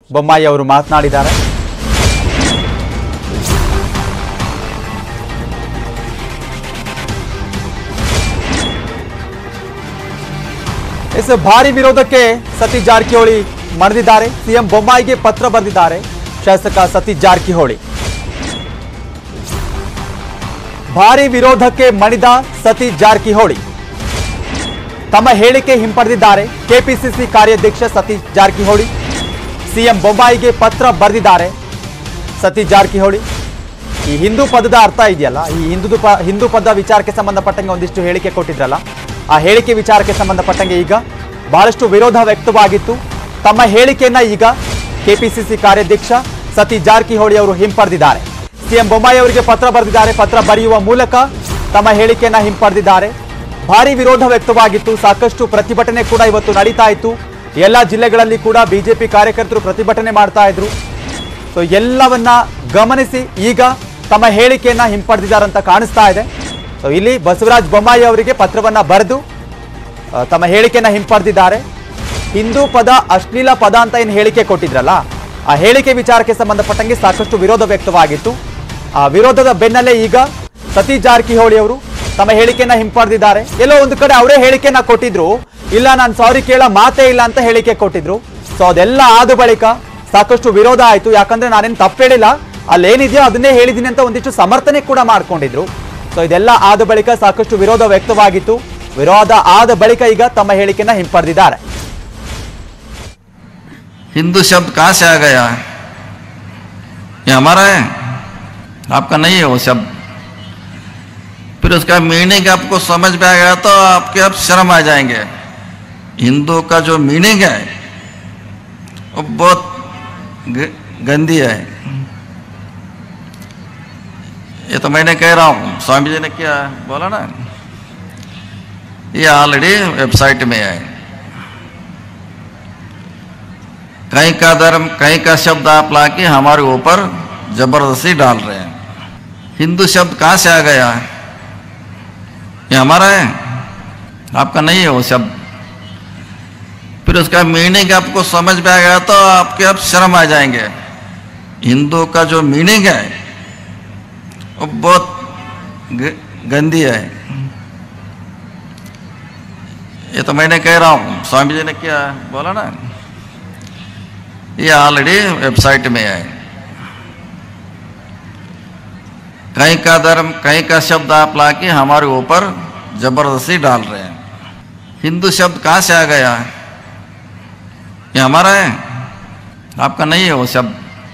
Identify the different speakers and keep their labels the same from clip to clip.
Speaker 1: ಬೊಮ್ಮಾಯಿ ಅವರು ಮಾತನಾಡಿದ್ದಾರೆ ಎಸ್ ಭಾರಿ ವಿರೋಧಕ್ಕೆ ಸತೀಶ್ ಜಾರಕಿಹೊಳಿ ಮರೆದಿದ್ದಾರೆ ಸಿಎಂ ಬೊಮ್ಮಾಯಿಗೆ ಪತ್ರ ಬರೆದಿದ್ದಾರೆ ಶಾಸಕ ಸತೀಶ್ ಜಾರಕಿಹೊಳಿ ಭಾರಿ ವಿರೋಧಕ್ಕೆ ಮಣಿದ ಸತೀಶ್ ಜಾರಕಿಹೊಳಿ ತಮ್ಮ ಹೇಳಿಕೆ ಹಿಂಪಡೆದಿದ್ದಾರೆ ಕೆಪಿಸಿಸಿ ಕಾರ್ಯಾಧ್ಯಕ್ಷ ಸತೀಶ್ ಜಾರಕಿಹೊಳಿ ಸಿಎಂ ಬೊಮ್ಮಾಯಿಗೆ ಪತ್ರ ಬರೆದಿದ್ದಾರೆ ಸತೀಶ್ ಜಾರಕಿಹೊಳಿ ಈ ಹಿಂದೂ ಪದದ ಅರ್ಥ ಇದೆಯಲ್ಲ ಈ ಹಿಂದೂ ಪ ಹಿಂದೂ ಪದ ವಿಚಾರಕ್ಕೆ ಸಂಬಂಧಪಟ್ಟಂಗೆ ಒಂದಿಷ್ಟು ಹೇಳಿಕೆ ಕೊಟ್ಟಿದ್ರಲ್ಲ ಆ ಹೇಳಿಕೆ ವಿಚಾರಕ್ಕೆ ಸಂಬಂಧಪಟ್ಟಂಗೆ ಈಗ ಬಹಳಷ್ಟು ವಿರೋಧ ವ್ಯಕ್ತವಾಗಿತ್ತು ತಮ್ಮ ಹೇಳಿಕೆಯನ್ನ ಈಗ ಕೆಪಿಸಿಸಿ ಕಾರ್ಯಾಧ್ಯಕ್ಷ ಸತೀಶ್ ಜಾರಕಿಹೊಳಿ ಅವರು ಹಿಂಪಡೆದಿದ್ದಾರೆ ಸಿಎಂ ಬೊಮ್ಮಾಯಿ ಅವರಿಗೆ ಪತ್ರ ಬರೆದಿದ್ದಾರೆ ಪತ್ರ ಬರೆಯುವ ಮೂಲಕ ತಮ್ಮ ಹೇಳಿಕೆಯನ್ನ ಹಿಂಪಡೆದಿದ್ದಾರೆ ಭಾರಿ ವಿರೋಧ ವ್ಯಕ್ತವಾಗಿತ್ತು ಸಾಕಷ್ಟು ಪ್ರತಿಭಟನೆ ಕೂಡ ಇವತ್ತು ನಡೀತಾ ಇತ್ತು ಎಲ್ಲ ಜಿಲ್ಲೆಗಳಲ್ಲಿ ಕೂಡ ಬಿಜೆಪಿ ಕಾರ್ಯಕರ್ತರು ಪ್ರತಿಭಟನೆ ಮಾಡ್ತಾ ಇದ್ರು ಸೊ ಎಲ್ಲವನ್ನ ಗಮನಿಸಿ ಈಗ ತಮ್ಮ ಹೇಳಿಕೆಯನ್ನ ಹಿಂಪಡೆದಿದ್ದಾರಂತ ಕಾಣಿಸ್ತಾ ಇದೆ ಸೊ ಇಲ್ಲಿ ಬಸವರಾಜ ಬೊಮ್ಮಾಯಿ ಅವರಿಗೆ ಪತ್ರವನ್ನ ಬರೆದು ಆ, ತಮ್ಮ ಹೇಳಿಕೆಯನ್ನ ಹಿಂಪಡೆದಿದ್ದಾರೆ ಹಿಂದೂ ಪದ ಅಶ್ಲೀಲ ಪದ ಅಂತ ಏನು ಹೇಳಿಕೆ ಕೊಟ್ಟಿದ್ರಲ್ಲ ಆ ಹೇಳಿಕೆ ವಿಚಾರಕ್ಕೆ ಸಂಬಂಧಪಟ್ಟಂಗೆ ಸಾಕಷ್ಟು ವಿರೋಧ ವ್ಯಕ್ತವಾಗಿತ್ತು ಆ ವಿರೋಧದ ಬೆನ್ನಲ್ಲೇ ಈಗ ಸತೀಶ್ ಜಾರಕಿಹೊಳಿ ಅವರು ತಮ್ಮ ಹೇಳಿಕೆಯನ್ನ ಹಿಂಪಡೆದಿದ್ದಾರೆ ಎಲ್ಲೋ ಒಂದು ಕಡೆ ಅವರೇ ಹೇಳಿಕೆಯನ್ನ ಕೊಟ್ಟಿದ್ರು ಇಲ್ಲ ನಾನು ಸಾರಿ ಕೇಳ ಮಾತೇ ಇಲ್ಲ ಅಂತ ಹೇಳಿಕೆ ಕೊಟ್ಟಿದ್ರು ಸೊ ಅದೆಲ್ಲ ಆದ ಬಳಿಕ ಸಾಕಷ್ಟು ವಿರೋಧ ಆಯ್ತು ಯಾಕಂದ್ರೆ ನಾನೇನು ತಪ್ಪು ಹೇಳಿಲ್ಲ ಅಲ್ಲೇನಿದೆಯೋ ಅದನ್ನೇ ಹೇಳಿದ್ದೀನಿ ಅಂತ ಒಂದಿಷ್ಟು ಸಮರ್ಥನೆ ಕೂಡ ಮಾಡ್ಕೊಂಡಿದ್ರು ಸೊ ಇದೆಲ್ಲ ಆದ ಬಳಿಕ ಸಾಕಷ್ಟು ವಿರೋಧ ವ್ಯಕ್ತವಾಗಿತ್ತು ವಿರೋಧ ಆದ ಬಳಿಕ ಈಗ ತಮ್ಮ ಹೇಳಿಕೆಯನ್ನ ಹಿಂಪಡೆದಿದ್ದಾರೆ
Speaker 2: हिंदू शब्द कहाँ से आ गया ये हमारा है आपका नहीं है वो शब्द फिर उसका मीनिंग आपको समझ में आ गया तो आपके अब शर्म आ जाएंगे हिंदू का जो मीनिंग है वो बहुत ग- गंदी है ये तो मैंने कह रहा हूँ स्वामी जी ने क्या बोला ना ये ऑलरेडी वेबसाइट में है कहीं का धर्म कहीं का शब्द आप लाके हमारे ऊपर जबरदस्ती डाल रहे हैं हिंदू शब्द कहाँ से आ गया ये हमारा है आपका नहीं है वो शब्द फिर उसका मीनिंग आपको समझ में आ गया तो आपके अब शर्म आ जाएंगे हिंदू का जो मीनिंग है वो बहुत ग- गंदी है ये तो मैंने कह रहा हूँ स्वामी जी ने क्या बोला ना ये ऑलरेडी वेबसाइट में है कहीं का धर्म कहीं का शब्द आप लाके हमारे ऊपर जबरदस्ती डाल रहे हैं हिंदू शब्द कहाँ से आ गया ये हमारा है आपका नहीं है वो शब्द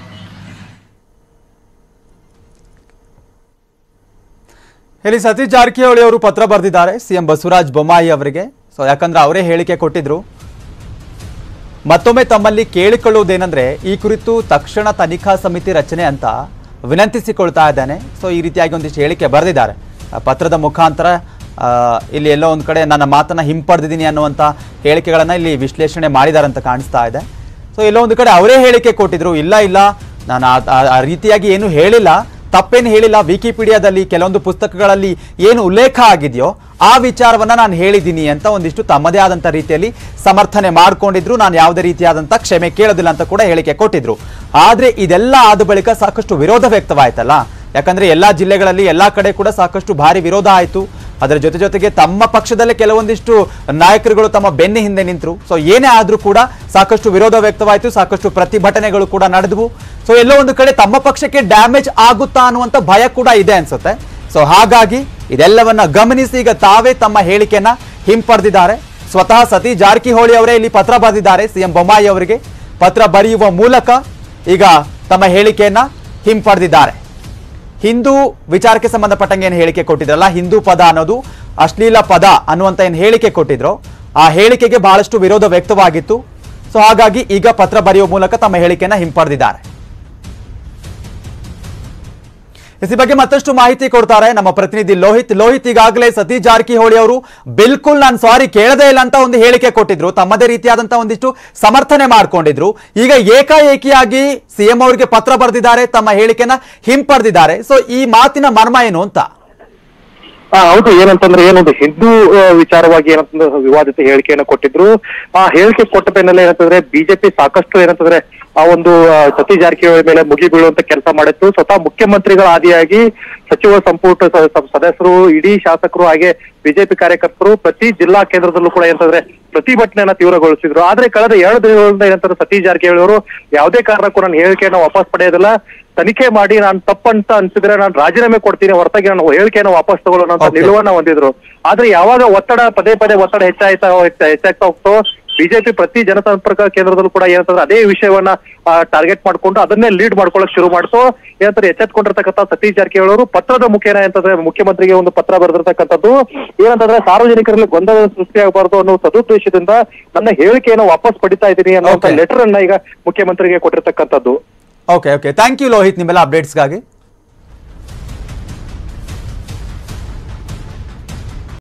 Speaker 1: ಇಲ್ಲಿ ಸತೀಶ್ ಜಾರಕಿಹೊಳಿ ಅವರು ಪತ್ರ ಬರೆದಿದ್ದಾರೆ ಸಿಎಂ ಬಸವರಾಜ ಬೊಮ್ಮಾಯಿ ಅವರಿಗೆ ಸೊ ಯಾಕಂದ್ರೆ ಅವರೇ ಹೇಳಿಕೆ ಕೊಟ್ಟಿದ್ರು ಮತ್ತೊಮ್ಮೆ ತಮ್ಮಲ್ಲಿ ಕೇಳಿಕೊಳ್ಳುವುದೇನೆಂದ್ರೆ ಈ ಕುರಿತು ತಕ್ಷಣ ತನಿಖಾ ಸಮಿತಿ ರಚನೆ ಅಂತ ವಿನಂತಿಸಿಕೊಳ್ತಾ ಇದ್ದಾನೆ ಸೊ ಈ ರೀತಿಯಾಗಿ ಒಂದಿಷ್ಟು ಹೇಳಿಕೆ ಬರೆದಿದ್ದಾರೆ ಆ ಪತ್ರದ ಮುಖಾಂತರ ಆ, ಇಲ್ಲಿ ಎಲ್ಲೋ ಒಂದು ಕಡೆ ನನ್ನ ಮಾತನ್ನ ಹಿಂಪಡೆದಿದ್ದೀನಿ ಅನ್ನುವಂಥ ಹೇಳಿಕೆಗಳನ್ನು ಇಲ್ಲಿ ವಿಶ್ಲೇಷಣೆ ಮಾಡಿದ್ದಾರೆ ಅಂತ ಕಾಣಿಸ್ತಾ ಇದೆ ಸೊ ಎಲ್ಲೋ ಒಂದು ಕಡೆ ಅವರೇ ಹೇಳಿಕೆ ಕೊಟ್ಟಿದ್ರು ಇಲ್ಲ ಇಲ್ಲ ನಾನು ಆ- ಆ- ಆ ರೀತಿಯಾಗಿ ಏನು ಹೇಳಿಲ್ಲ ತಪ್ಪೇನು ಹೇಳಿಲ್ಲ ವಿಕಿಪೀಡಿಯಾದಲ್ಲಿ ಕೆಲವೊಂದು ಪುಸ್ತಕಗಳಲ್ಲಿ ಏನು ಉಲ್ಲೇಖ ಆಗಿದೆಯೋ ಆ ವಿಚಾರವನ್ನ ನಾನು ಹೇಳಿದ್ದೀನಿ ಅಂತ ಒಂದಿಷ್ಟು ತಮ್ಮದೇ ಆದಂಥ ರೀತಿಯಲ್ಲಿ ಸಮರ್ಥನೆ ಮಾಡ್ಕೊಂಡಿದ್ರು ನಾನು ಯಾವುದೇ ರೀತಿಯಾದಂಥ ಕ್ಷಮೆ ಕೇಳೋದಿಲ್ಲ ಅಂತ ಕೂಡ ಹೇಳಿಕೆ ಕೊಟ್ಟಿದ್ರು ಆದ್ರೆ ಇದೆಲ್ಲ ಆದ ಬಳಿಕ ಸಾಕಷ್ಟು ವಿರೋಧ ವ್ಯಕ್ತವಾಯ್ತಲ್ಲ ಯಾಕಂದ್ರೆ ಎಲ್ಲಾ ಜಿಲ್ಲೆಗಳಲ್ಲಿ ಎಲ್ಲಾ ಕಡೆ ಕೂಡ ಸಾಕಷ್ಟು ಭಾರಿ ವಿರೋಧ ಆಯಿತು ಅದರ ಜೊತೆ ಜೊತೆಗೆ ತಮ್ಮ ಪಕ್ಷದಲ್ಲೇ ಕೆಲವೊಂದಿಷ್ಟು ನಾಯಕರುಗಳು ತಮ್ಮ ಬೆನ್ನ ಹಿಂದೆ ನಿಂತರು ಸೊ ಏನೇ ಆದ್ರೂ ಕೂಡ ಸಾಕಷ್ಟು ವಿರೋಧ ವ್ಯಕ್ತವಾಯಿತು ಸಾಕಷ್ಟು ಪ್ರತಿಭಟನೆಗಳು ಕೂಡ ನಡೆದವು ಸೊ ಎಲ್ಲೋ ಒಂದು ಕಡೆ ತಮ್ಮ ಪಕ್ಷಕ್ಕೆ ಡ್ಯಾಮೇಜ್ ಆಗುತ್ತಾ ಅನ್ನುವಂಥ ಭಯ ಕೂಡ ಇದೆ ಅನ್ಸುತ್ತೆ ಸೊ ಹಾಗಾಗಿ ಇದೆಲ್ಲವನ್ನ ಗಮನಿಸಿ ಈಗ ತಾವೇ ತಮ್ಮ ಹೇಳಿಕೆಯನ್ನ ಹಿಂಪಡೆದಿದ್ದಾರೆ ಸ್ವತಃ ಸತೀಶ್ ಜಾರಕಿಹೊಳಿ ಅವರೇ ಇಲ್ಲಿ ಪತ್ರ ಬರೆದಿದ್ದಾರೆ ಸಿಎಂ ಬೊಮ್ಮಾಯಿ ಅವರಿಗೆ ಪತ್ರ ಬರೆಯುವ ಮೂಲಕ ಈಗ ತಮ್ಮ ಹೇಳಿಕೆಯನ್ನ ಹಿಂಪಡೆದಿದ್ದಾರೆ ಹಿಂದೂ ವಿಚಾರಕ್ಕೆ ಸಂಬಂಧಪಟ್ಟಂಗೆ ಏನು ಹೇಳಿಕೆ ಕೊಟ್ಟಿದ್ರಲ್ಲ ಹಿಂದೂ ಪದ ಅನ್ನೋದು ಅಶ್ಲೀಲ ಪದ ಅನ್ನುವಂತ ಏನು ಹೇಳಿಕೆ ಕೊಟ್ಟಿದ್ರು ಆ ಹೇಳಿಕೆಗೆ ಬಹಳಷ್ಟು ವಿರೋಧ ವ್ಯಕ್ತವಾಗಿತ್ತು ಸೊ ಹಾಗಾಗಿ ಈಗ ಪತ್ರ ಬರೆಯುವ ಮೂಲಕ ತಮ್ಮ ಹೇಳಿಕೆಯನ್ನ ಹಿಂಪಡೆದಿದ್ದಾರೆ ಈ ಬಗ್ಗೆ ಮತ್ತಷ್ಟು ಮಾಹಿತಿ ಕೊಡ್ತಾರೆ ನಮ್ಮ ಪ್ರತಿನಿಧಿ ಲೋಹಿತ್ ಲೋಹಿತ್ ಈಗಾಗಲೇ ಸತೀಶ್ ಜಾರಕಿಹೊಳಿ ಅವರು ಬಿಲ್ಕುಲ್ ನಾನು ಸಾರಿ ಕೇಳದೇ ಇಲ್ಲ ಅಂತ ಒಂದು ಹೇಳಿಕೆ ಕೊಟ್ಟಿದ್ರು ತಮ್ಮದೇ ರೀತಿಯಾದಂತಹ ಒಂದಿಷ್ಟು ಸಮರ್ಥನೆ ಮಾಡ್ಕೊಂಡಿದ್ರು ಈಗ ಏಕಾಏಕಿಯಾಗಿ ಸಿಎಂ ಅವರಿಗೆ ಪತ್ರ ಬರೆದಿದ್ದಾರೆ ತಮ್ಮ ಹೇಳಿಕೆನ ಹಿಂಪಡೆದಿದ್ದಾರೆ ಸೊ ಈ ಮಾತಿನ ಮರ್ಮ ಏನು ಅಂತ
Speaker 3: ಆ, ಹೌದು ಏನಂತಂದ್ರೆ ಏನೊಂದು ಹಿಂದೂ ಆ, ವಿಚಾರವಾಗಿ ಏನಂತಂದ್ರೆ ವಿವಾದಿತ ಹೇಳಿಕೆಯನ್ನು ಕೊಟ್ಟಿದ್ರು ಆ ಹೇಳಿಕೆ ಕೊಟ್ಟ ಬೆನ್ನಲ್ಲೇ ಏನಂತಂದ್ರೆ ಬಿಜೆಪಿ ಸಾಕಷ್ಟು ಏನಂತಂದ್ರೆ ಆ ಒಂದು ಆ, ಸತೀಶ್ ಜಾರಕಿಹೊಳಿ ಮೇಲೆ ಮುಗಿ ಬೀಳುವಂತ ಕೆಲಸ ಮಾಡಿತ್ತು ಸ್ವತಃ ಮುಖ್ಯಮಂತ್ರಿಗಳ ಆದಿಯಾಗಿ ಸಚಿವ ಸಂಪುಟ ಸ- ಸ- ಸದಸ್ಯರು ಇಡೀ ಶಾಸಕರು ಹಾಗೆ ಬಿಜೆಪಿ ಕಾರ್ಯಕರ್ತರು ಪ್ರತಿ ಜಿಲ್ಲಾ ಕೇಂದ್ರದಲ್ಲೂ ಕೂಡ ಏನಂತಂದ್ರೆ ಪ್ರತಿಭಟನೆಯನ್ನ ತೀವ್ರಗೊಳಿಸಿದ್ರು ಆದ್ರೆ ಕಳೆದ ಎರಡು ದಿನಗಳಿಂದ ಏನಂತಾರೆ ಸತೀಶ್ ಜಾರಕಿಹೊಳಿ ಅವರು ಯಾವುದೇ ಕಾರಣಕ್ಕೂ ನನ್ನ ಹೇಳಿಕೆಯನ್ನು ವಾಪಸ್ ಪಡೆಯೋದಿಲ್ಲ ತನಿಖೆ ಮಾಡಿ ನಾನು ತಪ್ಪಂತ ಅನ್ಸಿದ್ರೆ ನಾನು ರಾಜೀನಾಮೆ ಕೊಡ್ತೀನಿ ಹೊರತಾಗಿ ನಾನು ಹೇಳಿಕೆಯನ್ನು ವಾಪಸ್ ತಗೊಳ್ಳೋಣ ಅಂತ
Speaker 1: Okay.
Speaker 3: ನಿಲುವನ್ನ ಹೊಂದಿದ್ರು ಆದ್ರೆ ಯಾವಾಗ ಒತ್ತಡ ಪದೇ ಪದೇ ಒತ್ತಡ ಹೆಚ್ಚಾಯ್ತಾ ಹೋಗ್ತಾ- ಹೆಚ್ಚಾಗ್ತಾ ಹೋಗ್ತೋ ಬಿಜೆಪಿ ಪ್ರತಿ ಜನಸಂಪರ್ಕ ಕೇಂದ್ರದಲ್ಲೂ ಕೂಡ ಏನಂತಂದ್ರೆ ಅದೇ ವಿಷಯವನ್ನ ಟಾರ್ಗೆಟ್ ಮಾಡ್ಕೊಂಡು ಅದನ್ನೇ ಲೀಡ್ ಮಾಡ್ಕೊಳ್ಳಕ್ ಶುರು ಮಾಡ್ತು ಏನಂತಾರೆ ಎಚ್ಚೆತ್ಕೊಂಡಿರ್ತಕ್ಕಂಥ ಸತೀಶ್ ಜಾರಕಿಹೊಳಿ ಅವರು ಪತ್ರದ ಮುಖೇನ ಏನಂತಂದ್ರೆ ಮುಖ್ಯಮಂತ್ರಿಗೆ ಒಂದು ಪತ್ರ ಬರೆದಿರ್ತಕ್ಕಂಥದ್ದು ಏನಂತಂದ್ರೆ ಸಾರ್ವಜನಿಕರಲ್ಲಿ ಗೊಂದಲ ಸೃಷ್ಟಿಯಾಗಬಾರದು ಅನ್ನೋ ಸದುದ್ದೇಶದಿಂದ ನನ್ನ ಹೇಳಿಕೆಯನ್ನು ವಾಪಸ್ ಪಡಿತಾ ಇದ್ದೀನಿ ಅನ್ನೋ
Speaker 1: Okay.
Speaker 3: ಲೆಟರ್ ಅನ್ನ ಈಗ ಮುಖ್ಯಮಂತ್ರಿಗೆ ಕೊಟ್ಟಿರ್ತಕ್ಕಂಥದ್ದು
Speaker 1: okay okay thank you Lohith ನಿಮ್ಮೆಲ್ಲ ಅಪ್ಡೇಟ್ಸ್ಗಾಗಿ